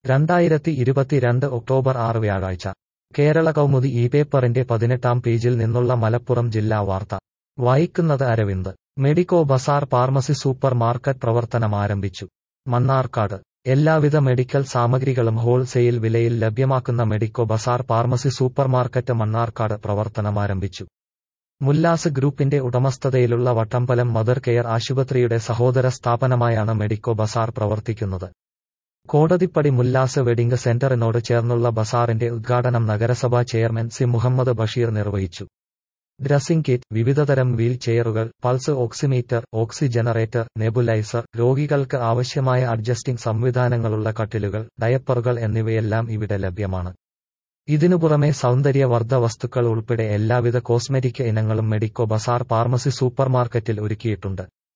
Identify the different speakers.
Speaker 1: രണ്ടായിരത്തി ഇരുപത്തിരണ്ട് ഒക്ടോബർ ആറ് വ്യാഴാഴ്ച കേരള കൗമുദി ഈ പേപ്പറിന്റെ പതിനെട്ടാം പേജിൽ നിന്നുള്ള മലപ്പുറം ജില്ലാ വാർത്ത വായിക്കുന്നത് Aravind medico bazaar pharmacy super market പ്രവർത്തനം ആരംഭിച്ചു മണ്ണാർക്കാട് എല്ലാവിധ മെഡിക്കൽ സാമഗ്രികളും ഹോൾസെയിൽ വിലയിൽ ലഭ്യമാക്കുന്ന medico bazaar pharmacy supermarket Mannarkkad പ്രവർത്തനമാരംഭിച്ചു മുല്ലാസ് ഗ്രൂപ്പിന്റെ ഉടമസ്ഥതയിലുള്ള വട്ടമ്പലം മദർ കെയർ ആശുപത്രിയുടെ സഹോദര സ്ഥാപനമായാണ് മെഡിക്കോ ബസാർ പ്രവർത്തിക്കുന്നത് കോടതിപ്പടി മുല്ലാസ് വെഡിംഗ് സെന്ററിനോട് ചേർന്നുള്ള ബസാറിന്റെ ഉദ്ഘാടനം നഗരസഭാ ചെയർമാൻ സി മുഹമ്മദ് ബഷീർ നിർവഹിച്ചു ഡ്രസ്സിംഗ് കിറ്റ് വിവിധതരം വീൽ ചെയറുകൾ pulse oximeter oxy generator nebuliser രോഗികൾക്ക് ആവശ്യമായ അഡ്ജസ്റ്റിംഗ് സംവിധാനങ്ങളുള്ള കട്ടിലുകൾ ഡയപ്പറുകൾ എന്നിവയെല്ലാം ഇവിടെ ലഭ്യമാണ് ഇതിനു പുറമെ സൗന്ദര്യവർദ്ധ വസ്തുക്കൾ ഉൾപ്പെടെ എല്ലാവിധ കോസ്മെറ്റിക് ഇനങ്ങളും മെഡിക്കോ ബസാർ ഫാർമസി സൂപ്പർമാർക്കറ്റിൽ ഒരുക്കിയിട്ടുണ്ട്